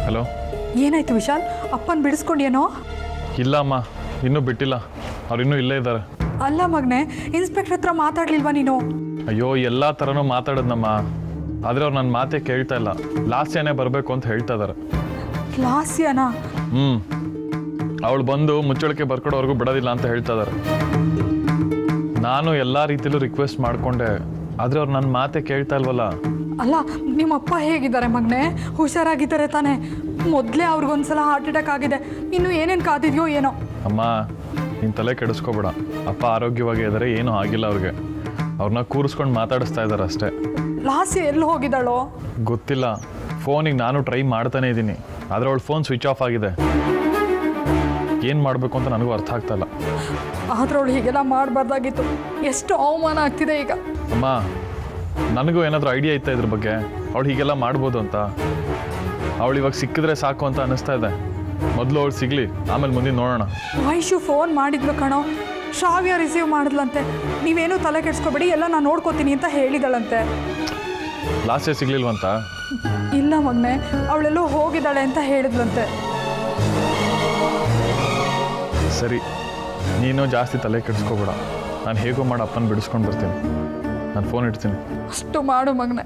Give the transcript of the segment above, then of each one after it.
hello ಏನಾಯ್ತು ವಿಶಾಲ್ ಅಪ್ಪನ ಬಿಡಿಸ್ಕೊಂಡೇನೋ ಇಲ್ಲ ಅಮ್ಮ ಇನ್ನೂ ಬಿಟ್ಟಿಲ್ಲ ಅವ್ರು ಇನ್ನೂ ಇಲ್ಲೇ ಇದ್ದಾರೆ ಅಲ್ಲ ಮಗನೆ ಇನ್ಸ್ಪೆಕ್ಟರ್ ಹತ್ರ ಮಾತಾಡ್ಲಿಲ್ವಾ ನೀನು ಅಯ್ಯೋ ಎಲ್ಲ ಥರನೂ ಮಾತಾಡೋದಮ್ಮ ಆದರೆ ಅವ್ರು ನನ್ನ ಮಾತೇ ಕೇಳ್ತಾ ಇಲ್ಲ ಲಾಸ್ಟ್ ಏನೇ ಬರಬೇಕು ಅಂತ ಹೇಳ್ತಾ ಇದ್ದಾರೆ ಲಾಸ್ಯನಾ ಹ್ಞೂ ಅವಳು ಬಂದು ಮುಚ್ಚಳಿಕೆ ಬರ್ಕೊಡೋವರೆಗೂ ಬಿಡೋದಿಲ್ಲ ಅಂತ ಹೇಳ್ತಾ ಇದ್ದಾರೆ ನಾನು ಎಲ್ಲ ರೀತಿಲೂ ರಿಕ್ವೆಸ್ಟ್ ಮಾಡಿಕೊಂಡೆ ಆದರೆ ಅವ್ರು ನನ್ನ ಮಾತೇ ಕೇಳ್ತಾ ಇಲ್ವಲ್ಲ ಅಲ್ಲ ನಿಮ್ಮ ಅಪ್ಪ ಹೇಗಿದ್ದಾರೆ ಮಗನೆ ಹುಷಾರಾಗಿದ್ದಾರೆ ತಾನೇ ಮೊದಲೇ ಅವ್ರಿಗೊಂದ್ಸಲ ಹಾರ್ಟ್ ಅಟ್ಯಾಕ್ ಆಗಿದೆ ಇನ್ನು ಏನೇನು ಕಾದಿದೆಯೋ ಏನೋ ಅಮ್ಮ ನೀನು ತಲೆ ಕೆಡಿಸ್ಕೋಬೇಡ ಅಪ್ಪ ಆರೋಗ್ಯವಾಗಿ ಇದ್ದಾರೆ ಏನೂ ಆಗಿಲ್ಲ ಅವ್ರಿಗೆ ಅವ್ರನ್ನ ಕೂರಿಸ್ಕೊಂಡು ಮಾತಾಡಿಸ್ತಾ ಇದ್ದಾರೆ ಅಷ್ಟೇ ಲಾಸ್ಯ ಎಲ್ಲಿ ಹೋಗಿದ್ದಾಳೋ ಗೊತ್ತಿಲ್ಲ ಫೋನಿಗೆ ನಾನು ಟ್ರೈ ಮಾಡ್ತಾನೇ ಇದ್ದೀನಿ ಆದರೆ ಅವಳ ಫೋನ್ ಸ್ವಿಚ್ ಆಫ್ ಆಗಿದೆ ಏನು ಮಾಡಬೇಕು ಅಂತ ನನಗೂ ಅರ್ಥ ಆಗ್ತಾ ಇಲ್ಲ ಆದ್ರೆ ಅವಳು ಹೀಗೆಲ್ಲ ಮಾಡಬಾರ್ದಾಗಿತ್ತು ಎಷ್ಟು ಅವಮಾನ ಆಗ್ತಿದೆ ಈಗ ಅಮ್ಮ ನನಗೂ ಏನಾದರೂ ಐಡಿಯಾ ಇತ್ತಾ ಇದ್ರ ಬಗ್ಗೆ ಅವಳು ಹೀಗೆಲ್ಲ ಮಾಡ್ಬೋದು ಅಂತ ಅವಳು ಇವಾಗ ಸಿಕ್ಕಿದ್ರೆ ಸಾಕು ಅಂತ ಅನ್ನಿಸ್ತಾ ಇದೆ ಮೊದಲು ಅವಳು ಸಿಗಲಿ ಆಮೇಲೆ ಮುಂದಿನ ನೋಡೋಣ ವೈಶು ಫೋನ್ ಮಾಡಿದ್ಲು ಕಣೋ ಶ್ರಾವ್ಯ ರಿಸೀವ್ ಮಾಡಿದ್ಲಂತೆ ನೀವೇನು ತಲೆ ಕೆಡ್ಸ್ಕೊಬೇಡಿ ಎಲ್ಲ ನಾನು ನೋಡ್ಕೋತೀನಿ ಅಂತ ಹೇಳಿದಳಂತೆ ಲಾಸ್ಟೇ ಸಿಗ್ಲಿಲ್ವಂತ ಇಲ್ಲ ಮಗನೆ ಅವಳೆಲ್ಲೋ ಹೋಗಿದ್ದಾಳೆ ಅಂತ ಹೇಳಿದ್ಲಂತೆ ಸರಿ ನೀನು ಜಾಸ್ತಿ ತಲೆ ಕೆಡಿಸ್ಕೋಬೇಡ ನಾನು ಹೇಗೋ ಮಾಡಿ ಅಪ್ಪನ ಬಿಡಿಸ್ಕೊಂಡು ಬರ್ತೀನಿ ನಾನು ಫೋನ್ ಇಡ್ತೀನಿ ಅಷ್ಟು ಮಾಡು ಮಗನೆ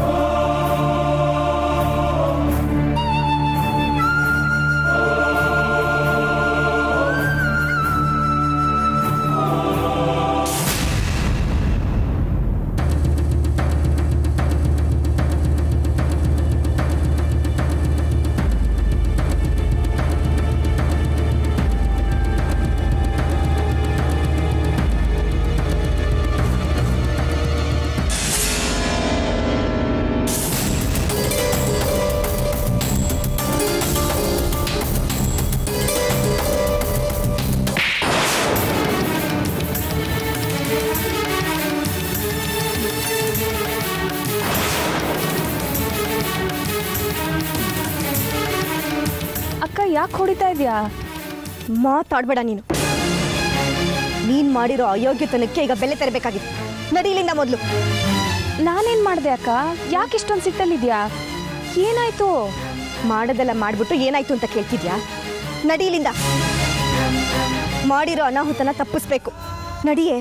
ಅಕ್ಕ ಯಾಕೆ ಹೊಡಿತಾ ಇದೆಯಾ ಮಾತಾಡ್ಬೇಡ ನೀನು ನೀನ್ ಮಾಡಿರೋ ಅಯೋಗ್ಯತನಕ್ಕೆ ಈಗ ಬೆಲೆ ತೆರಬೇಕಾಗಿದೆ ನಡೀಲಿಂದ ಮೊದಲು ನಾನೇನ್ ಮಾಡಿದೆ ಅಕ್ಕ ಯಾಕೆ ಇಷ್ಟೊಂದು ಸಿಟ್ಟಲ್ಲಿದ್ಯಾ ಏನಾಯ್ತು ಮಾಡೋದೆಲ್ಲ ಮಾಡ್ಬಿಟ್ಟು ಏನಾಯ್ತು ಅಂತ ಕೇಳ್ತಿದ್ಯಾ ನಡೀಲಿಂದ ಮಾಡಿರೋ ಅನಾಹುತನ ತಪ್ಪಿಸ್ಬೇಕು ನಡಿಯೇ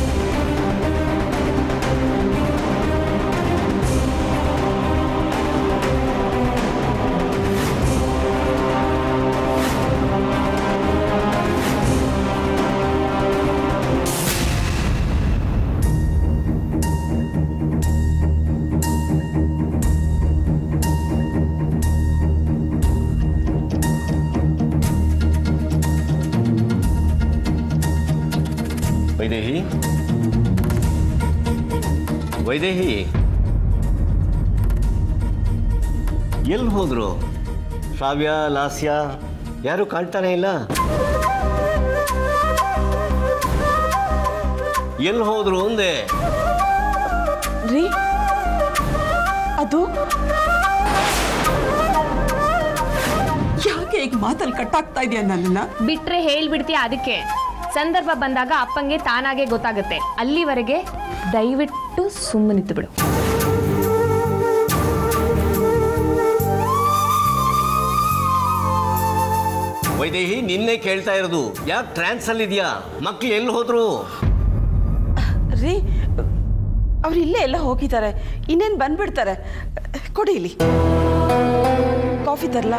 ವೈದೇಹಿ ವೈದೇಹಿ ಎಲ್ಲಿ ಹೋದ್ರು ಶ್ರಾವ್ಯ ಲಾಸ್ಯ ಯಾರು ಕಾಣ್ತಾನೆ ಇಲ್ಲ ಎಲ್ಲಿ ಹೋದ್ರು ಅಂದೆ ರೀ ಅದು ಯಾಕೆ ಈಗ ಮಾತಲ್ಲಿ ಕಟ್ಟಾಗ್ತಾ ಇದೆಯಾ ನನ್ನನ್ನ ಬಿಟ್ರೆ ಹೇಳ್ಬಿಡ್ತೀಯ ಅದಕ್ಕೆ ಸಂದರ್ಭ ಬಂದಾಗ ಅಪ್ಪಂಗೆ ತಾನಾಗೆ ಗೊತ್ತಾಗುತ್ತೆ ಅಲ್ಲಿವರೆಗೆ ದಯವಿಟ್ಟು ಸುಮ್ಮನಿತ್ತು ಬಿಡು ವೈದೇಹಿ ನಿನ್ನೆ ಕೇಳ್ತಾ ಇರೋದು ಯಾಕೆ ಟ್ರಾನ್ಸ್ ಅಲ್ಲಿ ಇದೆಯಾ ಮಕ್ಳು ಎಲ್ಲಿ ಹೋದ್ರು ರೀ ಅವ್ರು ಇಲ್ಲೇ ಎಲ್ಲ ಹೋಗಿದ್ದಾರೆ ಇನ್ನೇನು ಬಂದ್ಬಿಡ್ತಾರೆ ಕೊಡಿ ಇಲ್ಲಿ ಕಾಫಿ ತರಲಾ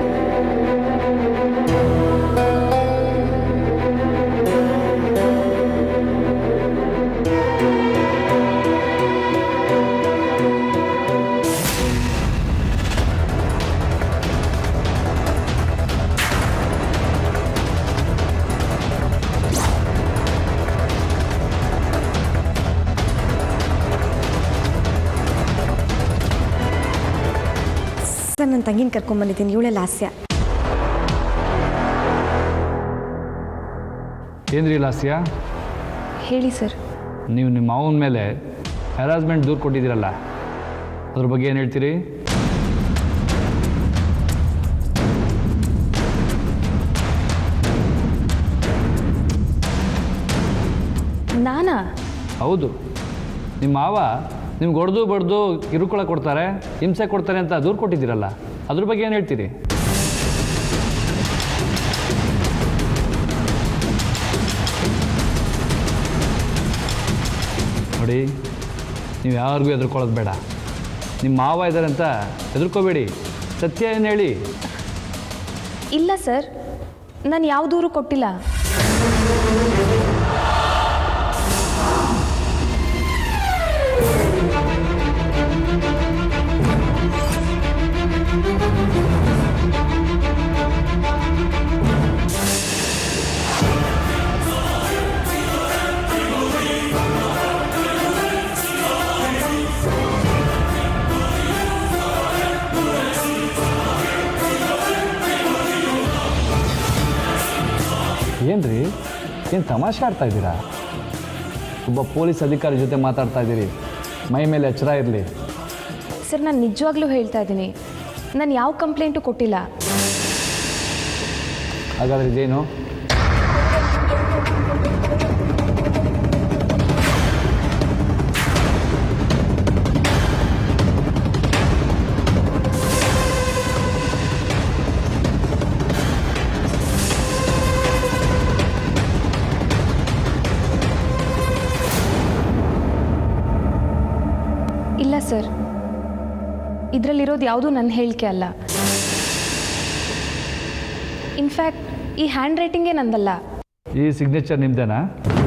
ಸರ್ ನನ್ನ ತಂಗಿನ ಕರ್ಕೊಂಡ್ಬಂದಿದ್ದೀನಿ ಇವಳೆ ಲಾಸ್ಯ ಏನ್ರಿ ಲಾಸ್ಯ ಹೇಳಿ ಸರ್ ನೀವು ನಿಮ್ಮ ಮಾವನ ಮೇಲೆ ಹ್ಯಾರಾಸ್ಮೆಂಟ್ ದೂರು ಕೊಟ್ಟಿದ್ದೀರಲ್ಲ ಅದ್ರ ಬಗ್ಗೆ ಏನು ಹೇಳ್ತೀರಿ ನಾನಾ ಹೌದು ನಿಮ್ಮ ಮಾವ ನಿಮ್ಗೆ ಹೊಡೆದು ಬಡ್ದು ಕಿರುಕುಳ ಕೊಡ್ತಾರೆ ಹಿಂಸೆ ಕೊಡ್ತಾರೆ ಅಂತ ದೂರು ಕೊಟ್ಟಿದ್ದೀರಲ್ಲ ಅದ್ರ ಬಗ್ಗೆ ಏನು ಹೇಳ್ತೀರಿ ನೋಡಿ ನೀವು ಯಾರಿಗೂ ಹೆದರ್ಕೊಳ್ಳೋದು ಬೇಡ ನಿಮ್ಮ ಮಾವ ಇದ್ದಾರೆ ಅಂತ ಹೆದರ್ಕೋಬೇಡಿ ಸತ್ಯ ಏನು ಹೇಳಿ ಇಲ್ಲ ಸರ್ ನಾನು ಯಾವ ದೂರು ಕೊಟ್ಟಿಲ್ಲ ಏನು ರೀ ಏನು ತಮಾಷೆ ಆಡ್ತಾ ಇದ್ದೀರಾ ಒಬ್ಬ ಪೊಲೀಸ್ ಅಧಿಕಾರಿ ಜೊತೆ ಮಾತಾಡ್ತಾ ಇದ್ದೀರಿ ಮೈ ಮೇಲೆ ಎಚ್ಚರ ಇರಲಿ ಸರ್ ನಾನು ನಿಜವಾಗ್ಲೂ ಹೇಳ್ತಾ ಇದ್ದೀನಿ ನಾನು ಯಾವ ಕಂಪ್ಲೇಂಟು ಕೊಟ್ಟಿಲ್ಲ ಹಾಗಾದ್ರೆ ಇದೇನು ಇಲ್ಲ ಸರ್ ಇದರಲ್ಲಿರೋದು ಯಾವುದೂ ನನ್ನ ಹೇಳಿಕೆ ಅಲ್ಲ ಇನ್ಫ್ಯಾಕ್ಟ್ ಈ ಹ್ಯಾಂಡ್ ರೈಟಿಂಗೇ ನಂದಲ್ಲ ಈ ಸಿಗ್ನೇಚರ್ ನಿಮ್ದೇನಾ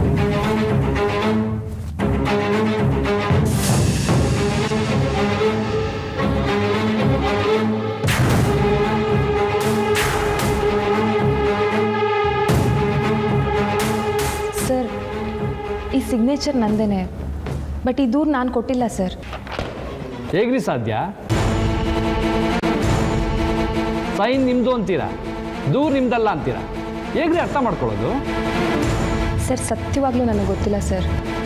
ಸರ್ ಈ ಸಿಗ್ನೇಚರ್ ನಂದೇನೆ ಬಟ್ ಈ ದೂರು ನಾನು ಕೊಟ್ಟಿಲ್ಲ ಸರ್ ಹೇಗ್ರಿ ಸಾಧ್ಯ ಸೈನ್ ನಿಮ್ಮದು ಅಂತೀರಾ ದೂರ ನಿಮ್ದಲ್ಲ ಅಂತೀರಾ ಹೇಗ್ರಿ ಅರ್ಥ ಮಾಡ್ಕೊಳ್ಳೋದು ಸರ್ ಸತ್ಯವಾಗ್ಲೂ ನನಗೆ ಗೊತ್ತಿಲ್ಲ ಸರ್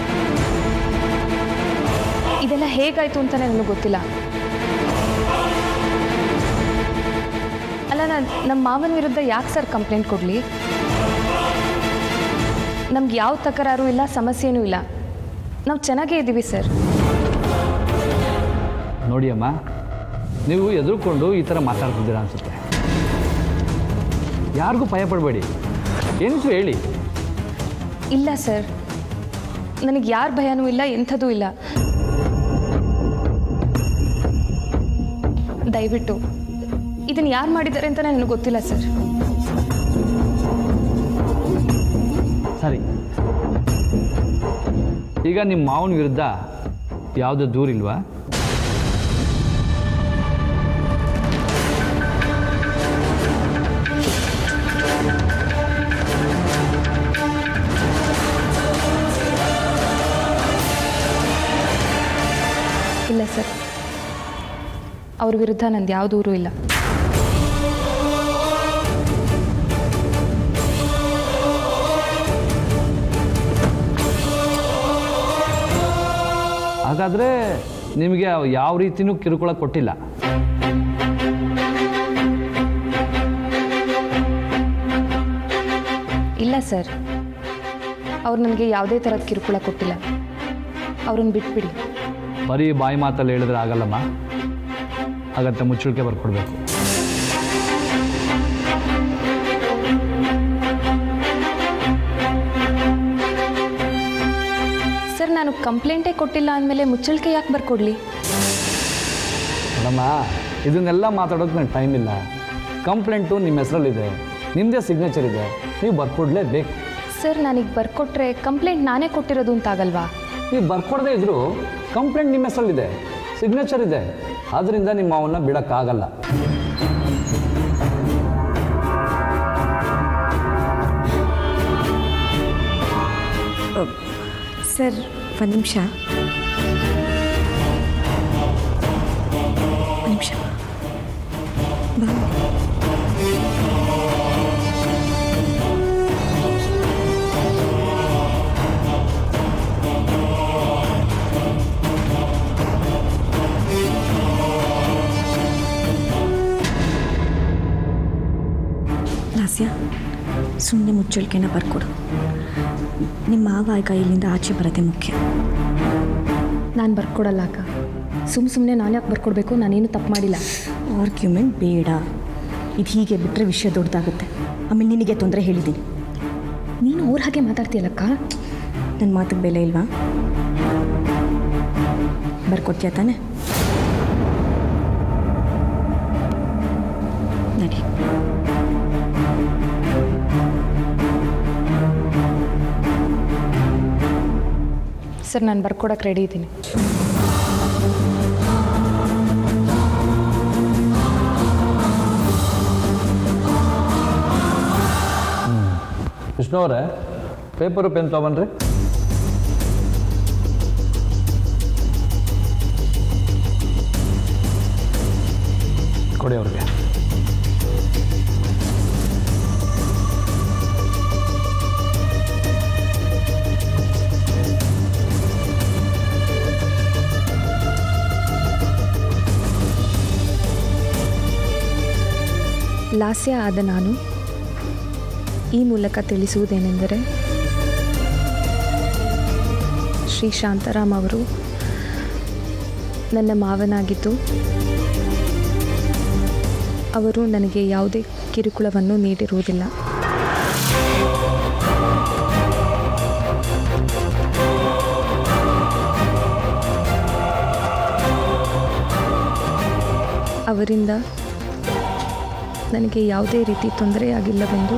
ಇದೆಲ್ಲ ಹೇಗಾಯ್ತು ಅಂತಲೇ ನನಗೆ ಗೊತ್ತಿಲ್ಲ ಅಲ್ಲ ನಾನು ನಮ್ಮ ಮಾವನ ವಿರುದ್ಧ ಯಾಕೆ ಸರ್ ಕಂಪ್ಲೇಂಟ್ ಕೊಡಲಿ ನಮ್ಗೆ ಯಾವ ತಕರಾರು ಇಲ್ಲ ಸಮಸ್ಯೆನೂ ಇಲ್ಲ ನಾವು ಚೆನ್ನಾಗೇ ಇದ್ದೀವಿ ಸರ್ ನೋಡಿ ಅಮ್ಮ ನೀವು ಎದುರುಕೊಂಡು ಈ ಥರ ಮಾತಾಡ್ತಿದ್ದೀರಾ ಅನ್ಸುತ್ತೆ ಯಾರಿಗೂ ಭಯ ಪಡಬೇಡಿ ಏನಿದ್ರು ಹೇಳಿ ಇಲ್ಲ ಸರ್ ನನಗೆ ಯಾರ ಭಯನೂ ಇಲ್ಲ ಎಂಥದೂ ಇಲ್ಲ ದಯವಿಟ್ಟು ಇದನ್ನು ಯಾರು ಮಾಡಿದ್ದಾರೆ ಅಂತ ನನಗೆ ಗೊತ್ತಿಲ್ಲ ಸರ್ ಸರಿ ಈಗ ನಿಮ್ಮ ಮಾವನ ವಿರುದ್ಧ ಯಾವುದೇ ದೂರಿಲ್ವಾ ಇಲ್ಲ ಸರ್ ಅವ್ರ ವಿರುದ್ಧ ನಂದು ಯಾವ ದೂರು ಇಲ್ಲ ಹಾಗಾದರೆ ನಿಮಗೆ ಯಾವ ರೀತಿನೂ ಕಿರುಕುಳ ಕೊಟ್ಟಿಲ್ಲ ಇಲ್ಲ ಸರ್ ಅವ್ರು ನನಗೆ ಯಾವುದೇ ಥರದ ಕಿರುಕುಳ ಕೊಟ್ಟಿಲ್ಲ ಅವ್ರನ್ನ ಬಿಟ್ಬಿಡಿ ಬರೀ ಬಾಯಿ ಮಾತಲ್ಲಿ ಹೇಳಿದ್ರೆ ಆಗಲ್ಲಮ್ಮ ಹಾಗಂತ ಮುಚ್ಚಳಿಕೆ ಬರ್ಕೊಡ್ಬೇಕು ಸರ್ ನಾನು ಕಂಪ್ಲೇಂಟೇ ಕೊಟ್ಟಿಲ್ಲ ಅಂದಮೇಲೆ ಮುಚ್ಚಳಿಕೆ ಯಾಕೆ ಬರ್ಕೊಡ್ಲಿ ಮೇಡಮ್ಮ ಇದನ್ನೆಲ್ಲ ಮಾತಾಡೋಕೆ ನಂಗೆ ಟೈಮ್ ಇಲ್ಲ ಕಂಪ್ಲೇಂಟು ನಿಮ್ಮ ಹೆಸರಲ್ಲಿದೆ ನಿಮ್ಮದೇ ಸಿಗ್ನೇಚರ್ ಇದೆ ನೀವು ಬರ್ಕೊಡ್ಲೇಬೇಕು ಸರ್ ನನಗೆ ಬರ್ಕೊಟ್ರೆ ಕಂಪ್ಲೇಂಟ್ ನಾನೇ ಕೊಟ್ಟಿರೋದು ಅಂತ ಆಗಲ್ವಾ ನೀವು ಬರ್ಕೊಡದೇ ಇದ್ದರೂ ಕಂಪ್ಲೇಂಟ್ ನಿಮ್ಮ ಹೆಸರಲ್ಲಿದೆ ಸಿಗ್ನೇಚರ್ ಇದೆ ಆದ್ದರಿಂದ ನಿಮ್ಮ ಅವನ್ನ ಬಿಡೋಕ್ಕಾಗಲ್ಲ ಸರ್ ಒಂದು ನಿಮಿಷ ಒಂದು ನಿಮಿಷ ಲಾಸ್ಯ ಸುಮ್ಮನೆ ಮುಚ್ಚಳಿಕೆನ ಬರ್ಕೊಡು ನಿಮ್ಮ ಮಾವ ಈಗ ಇಲ್ಲಿಂದ ಆಚೆ ಬರೋದೇ ಮುಖ್ಯ ನಾನು ಬರ್ಕೊಡಲ್ಲ ಅಕ್ಕ ಸುಮ್ಮ ಸುಮ್ಮನೆ ನಾನು ಯಾಕೆ ಬರ್ಕೊಡ್ಬೇಕು ನಾನೇನು ತಪ್ಪು ಮಾಡಿಲ್ಲ ಆರ್ಗ್ಯುಮೆಂಟ್ ಬೇಡ ಇದು ಹೀಗೆ ಬಿಟ್ಟರೆ ವಿಷಯ ದೊಡ್ಡದಾಗುತ್ತೆ ಆಮೇಲೆ ನಿನಗೆ ತೊಂದರೆ ಹೇಳಿದ್ದೀನಿ ನೀನು ಅವ್ರ ಹಾಗೆ ಮಾತಾಡ್ತೀಯಲ್ಲಕ್ಕ ನನ್ನ ಮಾತಿಗೆ ಬೆಲೆ ಇಲ್ವಾ ಬರ್ಕೊಡ್ತೀಯ ತಾನೆ ನಡಿ ಸರ್ ನಾನು ಬರ್ಕೊಡಕ್ಕೆ ರೆಡಿ ಇದ್ದೀನಿ ವಿಷ್ಣು ಅವರೇ ಪೇಪರು ಪೆನ್ ತೊಗೊಂಡ್ರಿ ಕೊಡಿ ಅವ್ರಿಗೆ ಲಾಸ್ಯ ಆದ ನಾನು ಈ ಮೂಲಕ ತಿಳಿಸುವುದೇನೆಂದರೆ ಶ್ರೀ ಶಾಂತಾರಾಮ್ ಅವರು ನನ್ನ ಮಾವನಾಗಿದ್ದು ಅವರು ನನಗೆ ಯಾವುದೇ ಕಿರುಕುಳವನ್ನು ನೀಡಿರುವುದಿಲ್ಲ ಅವರಿಂದ ನನಗೆ ಯಾವುದೇ ರೀತಿ ತೊಂದರೆಯಾಗಿಲ್ಲವೆಂದು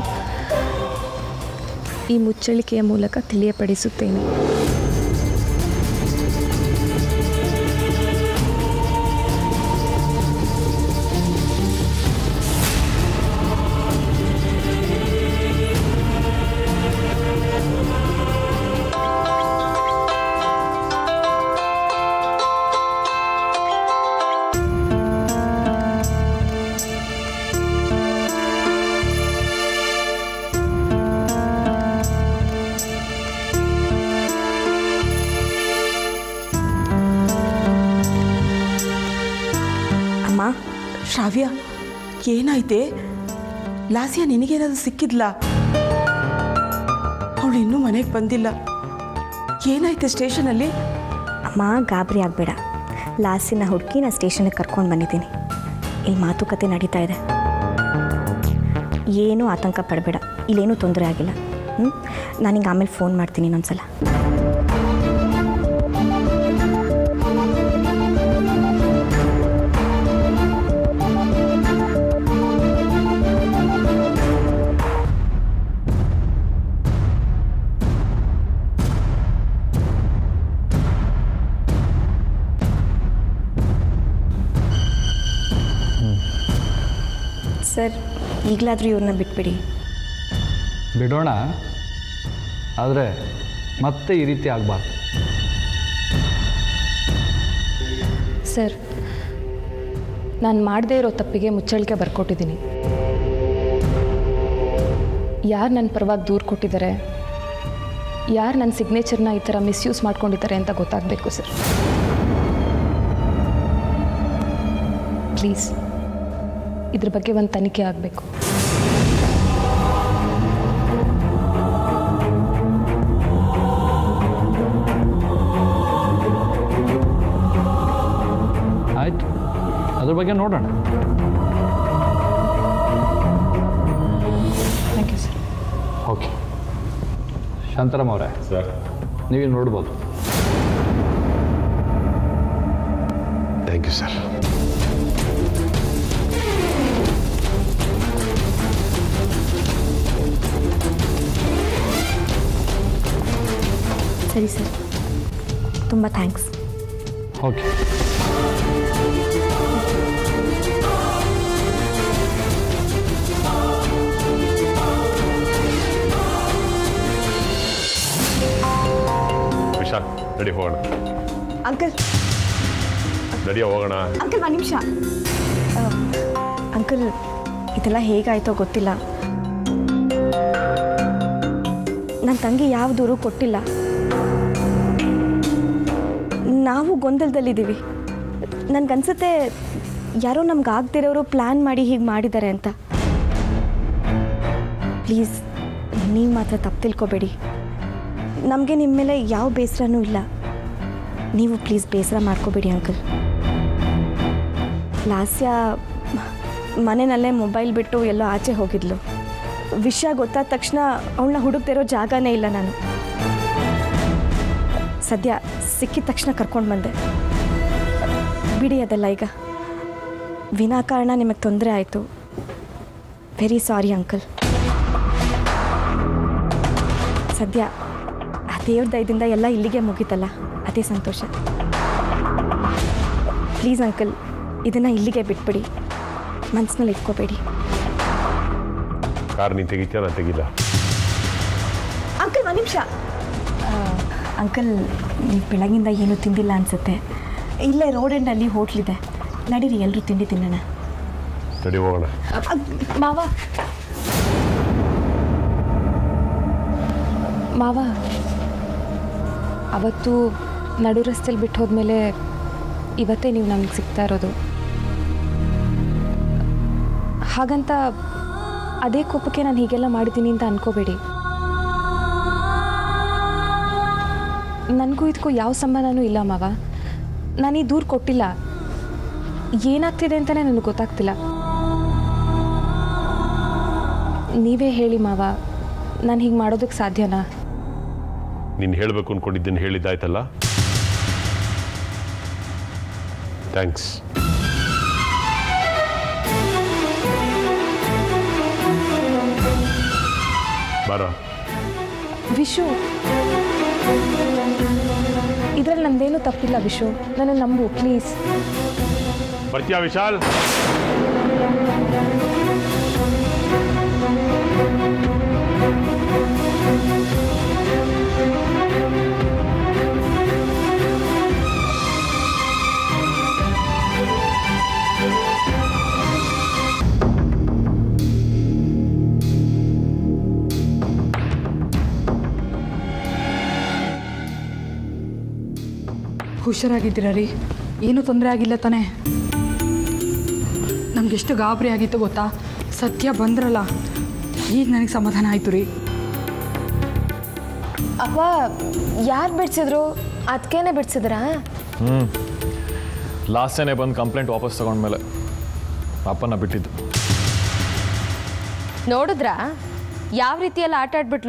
ಈ ಮುಚ್ಚಳಿಕೆಯ ಮೂಲಕ ತಿಳಿಯಪಡಿಸುತ್ತೇನೆ ಅಮ್ಮ ಶ್ರಾವ್ಯ ಏನಾಯ್ತೆ ಲಾಸಿಯಾ ನಿನಗೇನಾದ್ರು ಸಿಕ್ಕಿದ್ಲ ಅವಳು ಇನ್ನೂ ಮನೆಗೆ ಬಂದಿಲ್ಲ ಏನಾಯ್ತೆ ಸ್ಟೇಷನಲ್ಲಿ ಅಮ್ಮ ಗಾಬರಿ ಆಗಬೇಡ ಲಾಸಿನ ಹುಡುಕಿ ನಾನು ಸ್ಟೇಷನ್ಗೆ ಕರ್ಕೊಂಡು ಬಂದಿದ್ದೀನಿ ಇಲ್ಲಿ ಮಾತುಕತೆ ನಡೀತಾ ಇದೆ ಏನೂ ಆತಂಕ ಪಡಬೇಡ ಇಲ್ಲೇನೂ ತೊಂದರೆ ಆಗಿಲ್ಲ ಹ್ಞೂ ನಾನು ಹಿಂಗೆ ಆಮೇಲೆ ಫೋನ್ ಮಾಡ್ತೀನಿ ಇನ್ನೊಂದ್ಸಲ ಸರ್ ಈಗಲಾದರೂ ಇವ್ರನ್ನ ಬಿಟ್ಬಿಡಿ ಬಿಡೋಣ ಆದರೆ ಮತ್ತೆ ಈ ರೀತಿ ಆಗಬಾರ್ದು ಸರ್ ನಾನು ಮಾಡದೇ ಇರೋ ತಪ್ಪಿಗೆ ಮುಚ್ಚಳಿಕೆ ಬರ್ಕೊಟ್ಟಿದ್ದೀನಿ ಯಾರು ನನ್ನ ಪರವಾಗಿ ದೂರು ಕೊಟ್ಟಿದ್ದಾರೆ ಯಾರು ನನ್ನ ಸಿಗ್ನೇಚರ್ನ ಈ ಥರ ಮಿಸ್ಯೂಸ್ ಮಾಡ್ಕೊಂಡಿದ್ದಾರೆ ಅಂತ ಗೊತ್ತಾಗಬೇಕು ಸರ್ ಪ್ಲೀಸ್ ಇದ್ರ ಬಗ್ಗೆ ಒಂದು ತನಿಖೆ ಆಗಬೇಕು ಆಯಿತು ಅದ್ರ ಬಗ್ಗೆ ನೋಡೋಣ thank you sir okay Shantaram ಅವರೇ ಸರ್ ನೀವೇ ನೋಡ್ಬೋದು ಥ್ಯಾಂಕ್ ಯು ಸರ್ ಸರಿ ಸರ್ ತುಂಬ ಥ್ಯಾಂಕ್ಸ್ ಓಕೆ ವಿಶಾಲ್ ನಡಿ ಹೋಗೋಣ ಅಂಕಲ್ ನಡಿ ಹೋಗೋಣ ಅಂಕಲ್ ಒಂದು ನಿಮಿಷ ಅಂಕಲ್ ಇದೆಲ್ಲ ಹೇಗಾಯ್ತೋ ಗೊತ್ತಿಲ್ಲ ನನ್ನ ತಂಗಿ ಯಾವ ದೂರು ಕೊಟ್ಟಿಲ್ಲ ನಾವು ಗೊಂದಲದಲ್ಲಿದ್ದೀವಿ ನನಗನ್ಸುತ್ತೆ ಯಾರೋ ನಮ್ಗೆ ಆಗದಿರೋರು ಪ್ಲ್ಯಾನ್ ಮಾಡಿ ಹೀಗೆ ಮಾಡಿದ್ದಾರೆ ಅಂತ ಪ್ಲೀಸ್ ನೀವು ಮಾತ್ರ ತಪ್ಪು ತಿಳ್ಕೊಬೇಡಿ ನಮಗೆ ನಿಮ್ಮ ಮೇಲೆ ಯಾವ ಬೇಸರನೂ ಇಲ್ಲ ನೀವು ಪ್ಲೀಸ್ ಬೇಸರ ಮಾಡ್ಕೋಬೇಡಿ ಅಂಕಲ್ ಲಾಸ್ಯ ಮನೆಯಲ್ಲೇ ಮೊಬೈಲ್ ಬಿಟ್ಟು ಎಲ್ಲೋ ಆಚೆ ಹೋಗಿದ್ಲು ವಿಷಯ ಗೊತ್ತಾದ ತಕ್ಷಣ ಅವಳನ್ನ ಹುಡುಕ್ತಿರೋ ಜಾಗನೇ ಇಲ್ಲ ನಾನು ಸದ್ಯ ಸಿಕ್ಕಿದ ತಕ್ಷಣ ಕರ್ಕೊಂಡು ಬಂದೆ ಬಿಡಿ ಅದೆಲ್ಲ ಈಗ ವಿನಾಕಾರಣ ನಿಮಗೆ ತೊಂದರೆ ಆಯಿತು ವೆರಿ ಸಾರಿ ಅಂಕಲ್ ಸದ್ಯ ಆ ದೇವ್ರ ದಯದಿಂದ ಎಲ್ಲ ಇಲ್ಲಿಗೆ ಮುಗೀತಲ್ಲ ಅದೇ ಸಂತೋಷ ಪ್ಲೀಸ್ ಅಂಕಲ್ ಇದನ್ನು ಇಲ್ಲಿಗೆ ಬಿಟ್ಬಿಡಿ ಮನ್ಸಿನಲ್ಲಿ ಇಟ್ಕೋಬೇಡಿ ಕಾರ್ ನೀನು ತೆಗಿತೀಯ ನಾನು ತೆಗಿಲ್ಲ ಅಂಕಲ್ ಒಂದು ನಿಮಿಷ ಅಂಕಲ್ ನೀವು ಬೆಳಗಿಂದ ಏನೂ ತಿಂದಿಲ್ಲ ಅನಿಸುತ್ತೆ ಇಲ್ಲೇ ರೋಡ್ ಎಂಡಲ್ಲಿ ಹೋಟ್ಲಿದೆ ನಡೀರಿ ಎಲ್ಲರೂ ತಿಂಡಿ ತಿನ್ನೋಣ ನಡಿ ಹೋಗೋಣ ಮಾವ ಮಾವ ಅವತ್ತು ನಡು ರಸ್ತೆಲಿ ಬಿಟ್ಟು ಹೋದ್ಮೇಲೆ ಇವತ್ತೇ ನೀವು ನಮಗೆ ಸಿಗ್ತಾ ಇರೋದು ಹಾಗಂತ ಅದೇ ಕೋಪಕ್ಕೆ ನಾನು ಹೀಗೆಲ್ಲ ಮಾಡಿದ್ದೀನಿ ಅಂತ ಅನ್ಕೋಬೇಡಿ ನನಗೂ ಇದಕ್ಕೂ ಯಾವ ಸಂಬಂಧನೂ ಇಲ್ಲ ಮಾವ ನಾನು ಈ ದೂರು ಕೊಟ್ಟಿಲ್ಲ ಏನಾಗ್ತಿದೆ ಅಂತಲೇ ನನಗೆ ಗೊತ್ತಾಗ್ತಿಲ್ಲ ನೀವೇ ಹೇಳಿ ಮಾವ ನಾನು ಹೀಗೆ ಮಾಡೋದಕ್ಕೆ ಸಾಧ್ಯನಾ ನೀನು ಹೇಳಬೇಕು ಅಂದ್ಕೊಂಡಿದ್ದನ್ನು ಹೇಳಿದ್ದಾಯ್ತಲ್ಲ ಥ್ಯಾಂಕ್ಸ್ ಬಾರೋ ವಿಶು ಇದರಲ್ಲಿ ನಂದೇನೂ ತಪ್ಪಿಲ್ಲ ವಿಶು ನನ್ನ ನಂಬು ಪ್ಲೀಸ್ ಬರ್ತೀಯಾ ವಿಶಾಲ್ ಹುಷಾರಾಗಿದ್ದೀರಾ ರೀ ಏನೂ ತೊಂದರೆ ಆಗಿಲ್ಲ ತಾನೇ ನಮಗೆಷ್ಟು ಗಾಬರಿ ಆಗಿತ್ತು ಗೊತ್ತಾ ಸತ್ಯ ಬಂದ್ರಲ್ಲ ಈಗ ನನಗೆ ಸಮಾಧಾನ ಆಯಿತು ರೀ ಅಪ್ಪ ಯಾರು ಬಿಡಿಸಿದ್ರು ಅದಕ್ಕೇನೆ ಬಿಡಿಸಿದ್ರಾ ಹ್ಞೂ ಲಾಸ್ಟ್ ಟೈನೇ ಬಂದು ಕಂಪ್ಲೇಂಟ್ ವಾಪಸ್ ತಗೊಂಡ್ಮೇಲೆ ಅಪ್ಪನ ಬಿಟ್ಟಿದ್ದು ನೋಡಿದ್ರಾ ಯಾವ ರೀತಿಯೆಲ್ಲ ಆಟ ಆಡ್ಬಿಟ್ಲು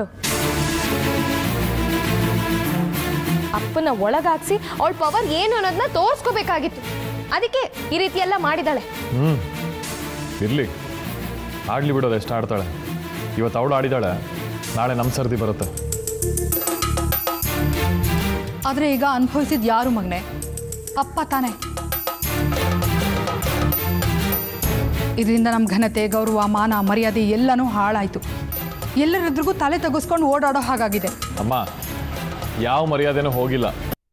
ಅಪ್ಪನ ಒಳಗಾಕ್ಸಿ ಅವಳ ಪವರ್ ಏನು ಅನ್ನೋದನ್ನ ತೋರಿಸ್ಕೋಬೇಕಾಗಿತ್ತು ಅದಕ್ಕೆ ಈ ರೀತಿ ಎಲ್ಲ ಮಾಡಿದಾಳೆ ಹ್ಞೂ ಇರಲಿ ಆಡಲಿ ಬಿಡೋದು ಎಷ್ಟು ಆಡ್ತಾಳೆ ಇವತ್ತು ಅವಳು ಆಡಿದಾಳೆ ನಾಳೆ ನಮ್ಮ ಸರ್ದಿ ಬರುತ್ತೆ ಆದರೆ ಈಗ ಅನುಭವಿಸಿದ ಯಾರು ಮಗನೆ ಅಪ್ಪ ತಾನೇ ಇದರಿಂದ ನಮ್ಮ ಘನತೆ ಗೌರವ ಮಾನ ಮರ್ಯಾದೆ ಎಲ್ಲನೂ ಹಾಳಾಯಿತು ಎಲ್ಲರೆದ್ರಿಗೂ ತಲೆ ತೆಗೆಸ್ಕೊಂಡು ಓಡಾಡೋ ಹಾಗಾಗಿದೆ ಅಮ್ಮ ಯಾವ ಮರ್ಯಾದೆನೂ ಹೋಗಿಲ್ಲ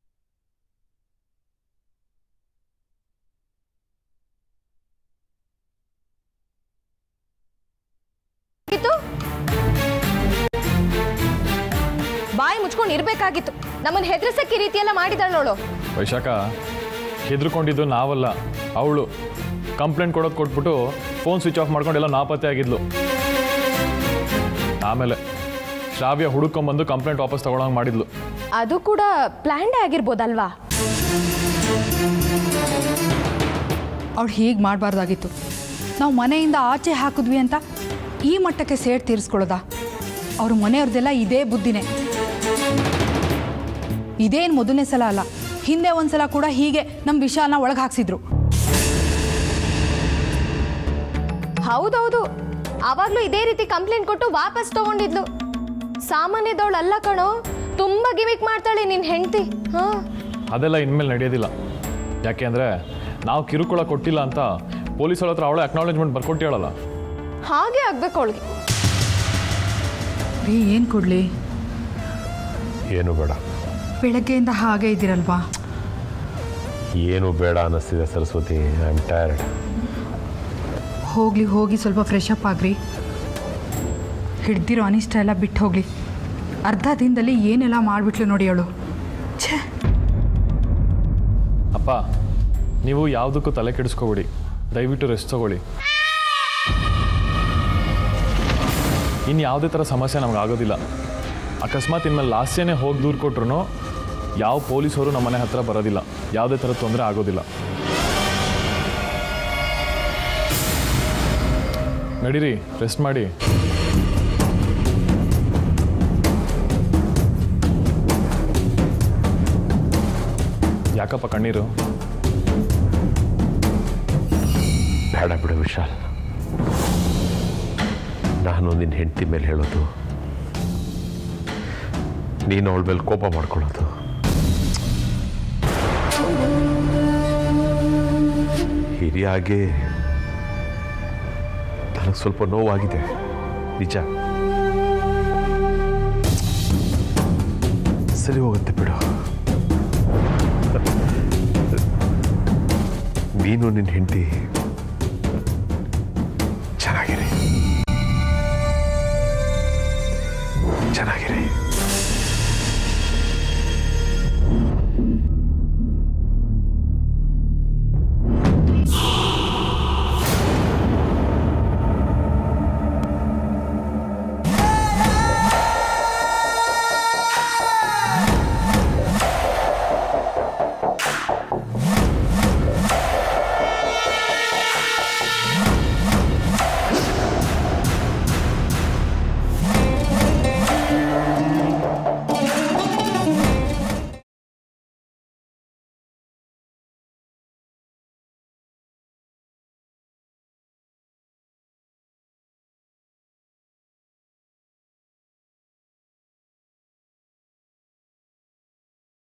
ಇತ್ತು ಬಾಯಿ ಮುಚ್ಕೊಂಡು ಇರ್ಬೇಕಾಗಿತ್ತು ನಮ್ಮನ್ನ ಹೆದರ್ಸಕ್ಕೆ ಈ ರೀತಿ ಎಲ್ಲ ಮಾಡಿದಳೋಳು ವೈಶಾಖ ಹೆದರ್ಕೊಂಡಿದ್ದು ನಾವಲ್ಲ ಅವಳು ಕಂಪ್ಲೇಂಟ್ ಕೊಡೋದು ಕೊಟ್ಬಿಟ್ಟು ಫೋನ್ ಸ್ವಿಚ್ ಆಫ್ ಮಾಡ್ಕೊಂಡು ಎಲ್ಲ ನಾಪತ್ತೆ ಆಗಿದ್ಲು ಆಮೇಲೆ ಶ್ರಾವ್ಯ ಹುಡುಕೊಂಬಂದು ಕಂಪ್ಲೇಂಟ್ ವಾಪಸ್ ತಗೊಳಂಗೆ ಮಾಡಿದ್ಲು ಅದು ಕೂಡ ಪ್ಲ್ಯಾಂಡೇ ಆಗಿರ್ಬೋದಲ್ವಾ ಅವಳು ಹೀಗೆ ಮಾಡಬಾರ್ದಾಗಿತ್ತು ನಾವು ಮನೆಯಿಂದ ಆಚೆ ಹಾಕಿದ್ವಿ ಅಂತ ಈ ಮಟ್ಟಕ್ಕೆ ಸೇಡ್ ತೀರಿಸ್ಕೊಳ್ಳೋದಾ ಅವ್ರ ಮನೆಯವ್ರದ್ದೆಲ್ಲ ಇದೇ ಬುದ್ಧಿನೇ ಇದೇನು ಮೊದಲನೇ ಸಲ ಅಲ್ಲ ಹಿಂದೆ ಒಂದ್ಸಲ ಕೂಡ ಹೀಗೆ ನಮ್ಮ ವಿಷಾಲನ ಒಳಗೆ ಹಾಕ್ಸಿದ್ರು ಹೌದೌದು ಅವಾಗ್ಲೂ ಇದೇ ರೀತಿ ಕಂಪ್ಲೇಂಟ್ ಕೊಟ್ಟು ವಾಪಸ್ ತಗೊಂಡಿದ್ಲು ಸಾಮಾನ್ಯದವಳು ಅಲ್ಲ ಕಣೋ ತುಂಬಾ ಗಿಮಿಕ್ ಮಾಡ್ತಾಳೆ ನಿನ್ ಹೆಂಡತಿ ಹಾ ಅದೆಲ್ಲ ಇನ್ಮೇಲೆ ನಡೆಯೋದಿಲ್ಲ ಯಾಕೆ ಅಂದರೆ ನಾವು ಕಿರುಕುಳ ಕೊಟ್ಟಿಲ್ಲ ಅಂತ ಪೊಲೀಸರ ಹತ್ರ ಅವಳೇ ಅಕ್ನಾಲೇಜ್ಮೆಂಟ್ ಬರ್ಕೊಟ್ಟಿಯಾಳಲ್ಲ ಹಾಗೆ ಆಗ್ಬೇಕು ಅವಳಿಗೆ ರೀ ಏನು ಕೊಡಲಿ ಏನು ಬೇಡ ಬೆಳಗ್ಗೆಯಿಂದ ಹಾಗೆ ಇದ್ದೀರಲ್ವಾ ಏನು ಬೇಡ ಅನ್ನಿಸ್ತಿದೆ ಸರಸ್ವತಿ ಐ ಆಮ್ ಟಯರ್ಡ್ ಹೋಗ್ಲಿ ಹೋಗಿ ಸ್ವಲ್ಪ ಫ್ರೆಶ್ ಅಪ್ ಆಗ್ರಿ ಹಿಡ್ದಿರೋ ಅನಿಷ್ಟ ಎಲ್ಲ ಬಿಟ್ಟು ಹೋಗ್ಲಿ ಅರ್ಧ ದಿನದಲ್ಲಿ ಏನೆಲ್ಲ ಮಾಡಿಬಿಟ್ಲು ನೋಡಿ ಅವಳು ಛೇ ಅಪ್ಪ ನೀವು ಯಾವುದಕ್ಕೂ ತಲೆ ಕೆಡಿಸ್ಕೋಬೇಡಿ ದಯವಿಟ್ಟು ರೆಸ್ಟ್ ತಗೊಳ್ಳಿ ಇನ್ನು ಯಾವುದೇ ಥರ ಸಮಸ್ಯೆ ನಮ್ಗೆ ಆಗೋದಿಲ್ಲ ಅಕಸ್ಮಾತ್ ಇನ್ಮೇಲೆ ಲಾಸ್ಯನೇ ಹೋಗಿ ದೂರು ಕೊಟ್ರು ಯಾವ ಪೊಲೀಸರು ನಮ್ಮ ಮನೆ ಹತ್ರ ಬರೋದಿಲ್ಲ ಯಾವುದೇ ಥರ ತೊಂದರೆ ಆಗೋದಿಲ್ಲ ನಡೀರಿ ರೆಸ್ಟ್ ಮಾಡಿ ಯಾಕಪ್ಪ ಕಣ್ಣೀರು ಬೇಡ ಬಿಡು ವಿಶಾಲ್ ನಾನು ನಿನ್ನ ಹೆಂಡತಿ ಮೇಲೆ ಹೇಳೋದು ನೀನು ಅವಳ ಮೇಲೆ ಕೋಪ ಮಾಡ್ಕೊಳ್ಳೋದು ಹಿರಿಯಾಗೆ ನನಗೆ ಸ್ವಲ್ಪ ನೋವಾಗಿದೆ ನಿಜ ಸರಿ ಹೋಗುತ್ತೆ ಬಿಡು ನೀನು ನಿನ್ನ ಹೆಂಡತಿ ಚೆನ್ನಾಗಿರಿ ಚೆನ್ನಾಗಿರಿ